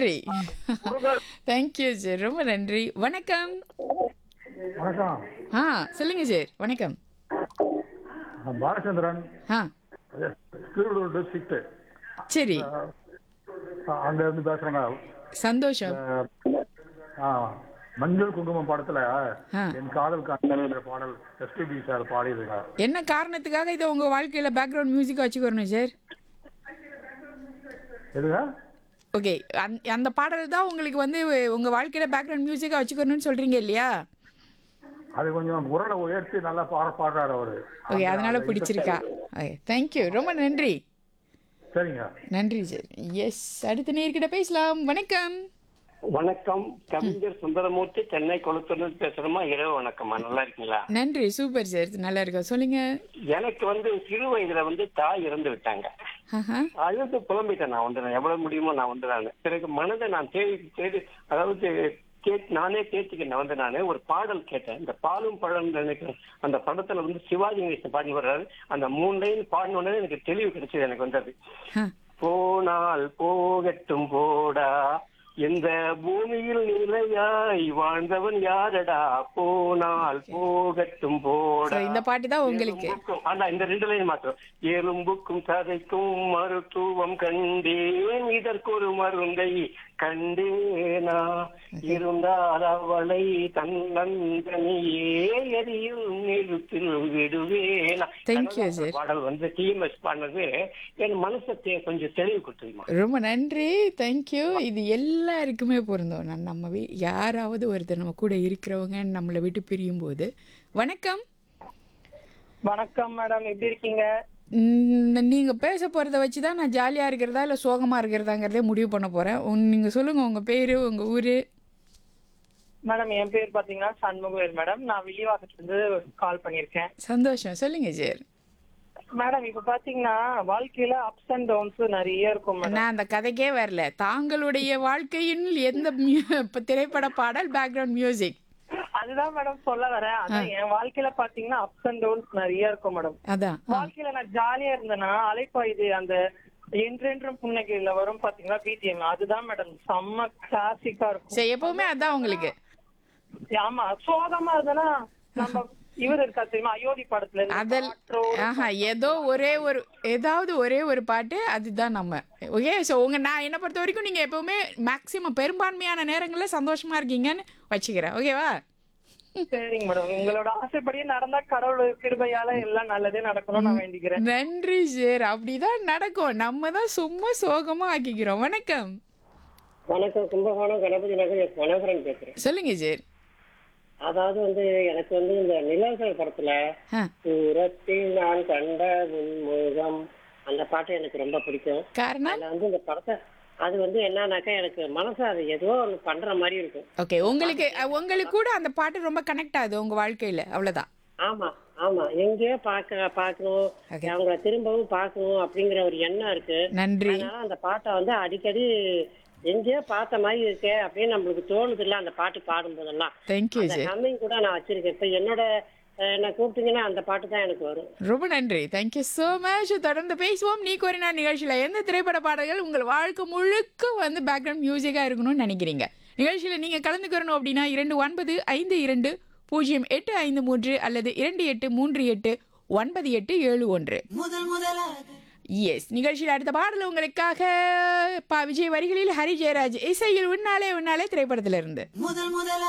நன்றி thank you sir ரொம்ப நன்றி வணக்கம் வணக்கம் ஆ சொல்லுங்க சார் வணக்கம் நான் பாலச்சந்திரன் ஆ திருவள்ளூர் டிஸ்ட்ரிக்ட் சரி அங்க இருந்து பேசுறேங்க சந்தோஷம் அஹ், ஆ, மஞ்சள் குங்குமம் படத்துல ஆ. என் காதல் காதல் பாடல் எஸ்பிபி சார் பாடியிருங்க என்ன காரணத்துக்காக இதை உங்க வாழ்க்கையில பேக்ரவுண்ட் மியூசிக் வச்சுக்கணும் சார் எதுங்க ஓகே அந்த பாடல் தான் உங்களுக்கு வந்து உங்க வாழ்க்கையில பேக்ரவுண்ட் மியூசிக்கா வச்சுக்கணும்னு சொல்றீங்க இல்லையா அது கொஞ்சம் குரலை உயர்த்தி நல்லா பாட பாடுறாரு அவரு ஓகே அதனால பிடிச்சிருக்கா ஓகே தேங்க்யூ ரொம்ப நன்றி சரிங்க நன்றி சார் எஸ் அடுத்த நேர்கிட்ட பேசலாம் வணக்கம் வணக்கம் கவிஞர் சுந்தரமூர்த்தி சென்னை கொளத்தூர்ல பேசுறோமா இரவு வணக்கம்மா நல்லா இருக்கீங்களா நன்றி சூப்பர் சார் நல்லா இருக்கா சொல்லுங்க எனக்கு வந்து சிறு வயதுல வந்து தாய் இறந்து விட்டாங்க ஆஹா அழுது புலம்பிட்டேன் நான் வந்து நான் எவ்வளவு முடியுமோ நான் வந்து நான் பிறகு மனதை நான் தேடி தேடி அதாவது கேட் நானே தேர்த்திக்கிட்டேன் வந்து நானே ஒரு பாடல் கேட்டேன் இந்த பாலும் பழம் நினைக்கிறேன் அந்த படத்துல வந்து சிவாஜி கணேசன் பாடி வர்றாரு அந்த மூணு லைன் பாடினோடனே எனக்கு தெளிவு கிடைச்சது எனக்கு வந்தது ஆ, போனால் போகட்டும் போடா இந்த பூமியில் நிலையாய் வாழ்ந்தவன் யாரடா போனால் போகட்டும் so போடா இந்த பாட்டு தான் உங்களுக்கு எலும்புக்கும் ஆனா இந்த ரெண்டு லைன் மாத்திரம் எலும்புக்கும் சதைக்கும் மருத்துவம் கண்டேன் இதற்கொரு மருந்தை கண்டேனா இருந்தால் அவளை தன்னந்தனியே எரியும் நெருப்பில் விடுவேனா Thank you, sir. பாடல் வந்து டிஎம்எஸ் பாடினது என் மனசை தே- கொஞ்சம் தெளிவு கொடுத்துருமா ரொம்ப நன்றி தேங்க்யூ இது எல்லாருக்குமே பொருந்தும் நான் நம்ம வீ யாராவது ஒருத்தர் நம்ம கூட இருக்கிறவங்க நம்மளை விட்டு பிரியும் போது வணக்கம் வணக்கம் மேடம் எப்படி இருக்கீங்க ம், நீங்க பேச போறத வச்சு தான் நான் ஜாலியா இருக்கிறதா இல்ல சோகமா இருக்கிறதாங்கிறதே முடிவு பண்ண போறேன் உன்- நீங்க சொல்லுங்க உங்க பேரு உங்க ஊரு மேடம் என் பேர் பாத்தீங்கன்னா சண்முகவேல் மேடம் நான் வில்லிவாக்கத்துல இருந்து கால் பண்ணிருக்கேன் சந்தோஷம் சொல்லுங்க சார் மேடம் இப்ப பாத்தீங்கன்னா வாழ்க்கையில அப்ஸ் அண்ட் டவுன்ஸ் நிறைய இருக்கும் மேடம் நான் அந்த கதைக்கே வரல தாங்களுடைய வாழ்க்கையின் எந்த mu- இப்ப திரைப்பட பாடல் பேக்ரவுண்ட் மியூசிக் அதுதான் மேடம் சொல்ல வரேன் அதான் என் வாழ்க்கையில பாத்தீங்கன்னா அப்ஸ் அண்ட் டவுன்ஸ் நிறைய இருக்கும் மேடம் அதான் ஆ, வாழ்க்கையில நான் ஜாலியா இருந்தேன்னா அலைப்பாயுது அந்த என்றென்றும் புன்னகையில வரும் பாத்தீங்களா பிஜிஎம் அதுதான் மேடம் செம்ம கிளாசிக்கா இருக்கும் சரி எப்பவுமே அதான் உங்களுக்கு ஆமா சோகமா இருந்தேன்னா நம்ம இவர் இருக்கா தெரியுமா அயோத்தி படத்துல இருந்து அதல் காற்றோடு ஆஹா ஏதோ ஒரே ஒரு ஏதாவது ஒரே ஒரு பாட்டு அதுதான் நம்ம ஓகே ஸோ உங்க நான் என்ன பொறுத்த வரைக்கும் நீங்க எப்பவுமே மேக்சிமம் பெரும்பான்மையான நேரங்கள்ல சந்தோஷமா இருக்கீங்கன்னு வச்சுக்கிறேன் ஓகேவா சரிங்க மேடம் உங்களோட ஆசைப்படியே நடந்தா கடவுள் கிருபையால எல்லாம் நல்லதே நடக்கணும்னு நான் வேண்டிக்கிறேன் நன்றி சார் அப்படிதான் நடக்கும் நம்ம தான் சும்மா சோகமா ஆக்கிக்கிறோம் வணக்கம் வணக்கம் கும்பகோணம் கணபதி நகர் எஸ் மனோகரன் பேசுறேன் சொல்லுங்க சார் அதாவது வந்து எனக்கு வந்து இந்த நிலவுகள் படத்துல ஆ தூரத்தில் நான் கண்ட உன் முகம் அந்த பாட்டு எனக்கு ரொம்ப பிடிக்கும் காரணம் அதுல வந்து இந்த படத்தை அது வந்து என்னன்னாக்கா எனக்கு மனசு அது ஏதோ ஒண்ணு பண்ற மாதிரி இருக்கும் ஓகே உங்களுக்கு அஹ், உங்களுக்கு கூட அந்த பாட்டு ரொம்ப கனெக்ட் ஆகுது உங்க வாழ்க்கையில அவ்வளவுதான் ஆமா ஆமா எங்கேயோ பாக்க பாக்கணும் Okay. அவங்கள திரும்பவும் பார்க்கணும் அப்படிங்கிற ஒரு எண்ணம் இருக்கு நன்றி அதனால அந்த பாட்டை வந்து அடிக்கடி எங்கேயோ பார்த்த மாதிரி இருக்கே அப்படின்னு நம்மளுக்கு தோணுது இல்ல அந்த பாட்டு பாடும் போதெல்லாம் தேங்க்யூ அந்த சார் ஹம்மிங் கூட நான் வச்சிருக்கேன் இப்ப என்னோட அஹ், என்ன கூப்பிட்டீங்கன்னா அந்த பாட்டு தான் எனக்கு வரும் ரொம்ப நன்றி தேங்க்யூ ஸோ மச் தொடர்ந்து பேசுவோம் நீ கோரினா நிகழ்ச்சியில் எந்த திரைப்பட பாடல்கள் உங்கள் வாழ்க்கை முழுக்க வந்து பேக்ரவுண்ட் மியூசிக்காக இருக்கணும்னு நினைக்கிறீங்க நிகழ்ச்சியில் நீங்கள் கலந்துக்கிறணும் அப்படின்னா இரண்டு ஒன்பது ஐந்து இரண்டு பூஜ்ஜியம் எட்டு ஐந்து மூன்று அல்லது இரண்டு எட்டு மூன்று எட்டு ஒன்பது எட்டு ஏழு ஒன்று எஸ் நிகழ்ச்சியில் அடுத்த பாடல் உங்களுக்காக பா விஜய் வரிகளில் ஹரி ஜெயராஜ் இசையில் உன்னாலே உன்னாலே திரைப்படத்திலிருந்து